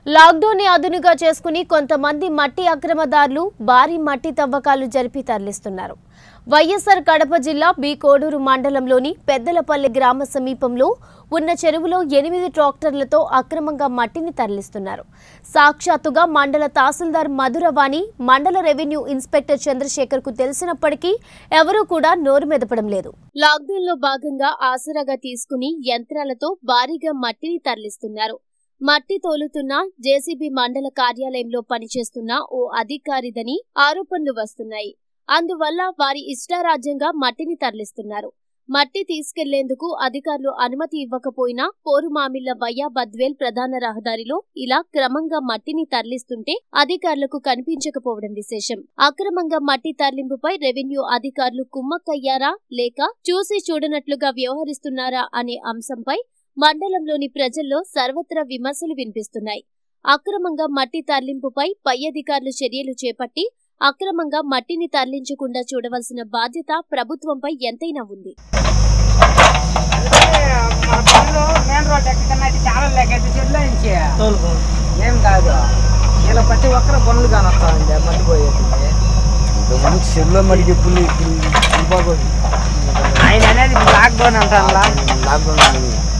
lockdown ని అదునుగా చేసుకుని కొంతమంది మట్టి అక్రమదారులు భారీ మట్టి తవ్వకాలు జరిపి తరలిస్తున్నారు వైఎస్ఆర్ కడప జిల్లా బి కోడూరు మండలంలోని పెద్దలపల్లి గ్రామ సమీపంలో ఉన్న చెరువులో ఎనిమిది ట్రాక్టర్లతో అక్రమంగా మట్టిని తరలిస్తున్నారు సాక్షాత్తుగా మండల తహసీల్దార్ మధురవాణి మండల రెవెన్యూ ఇన్స్పెక్టర్ చంద్రశేఖర్ కు తెలిసినప్పటికీ ఎవరూ కూడా నోరు మెదపడం లేదు లాక్డౌన్ లో భాగంగా ఆసరాగా తీసుకుని యంత్రాలతో భారీగా మట్టిని తరలిస్తున్నారు మట్టి తోలుతున్న జేసీబీ మండల కార్యాలయంలో పనిచేస్తున్న ఓ అధికారిదని ఆరోపణలు వస్తున్నాయి అందువల్ల వారి ఇష్టారాజ్యంగా మట్టిని తరలిస్తున్నారు మట్టి తీసుకెళ్లేందుకు అధికారులు అనుమతి ఇవ్వకపోయినా పోరుమామిళ్ల వయ్యా బద్వేల్ ప్రధాన రహదారిలో ఇలా క్రమంగా మట్టిని తరలిస్తుంటే అధికారులకు కనిపించకపోవడం విశేషం అక్రమంగా మట్టి తరలింపుపై రెవెన్యూ అధికారులు కుమ్మక్కయ్యారా లేక చూసి చూడనట్లుగా వ్యవహరిస్తున్నారా అనే అంశంపై మండలంలోని ప్రజల్లో సర్వత్రా విమర్శలు వినిపిస్తున్నాయి అక్రమంగా మట్టి తరలింపుపై పై అధికారులు చర్యలు చేపట్టి అక్రమంగా మట్టిని తరలించకుండా చూడవలసిన బాధ్యత ప్రభుత్వంపై ఎంతైనా ఉంది మన పనులు మెయిన్ రోడ్ ఎక్కడన్నా అయితే చాలా లేకైతే చెట్లు నుంచి ఏం కాదు ఇలా ప్రతి ఒక్కరు పనులు కానొస్తామండి మర్చిపోయేది ఇంతకుముందు చెరువులో మడికి పుల్లి పుల్లి ఆయన అనేది లాక్డౌన్ అంటారా లాక్డౌన్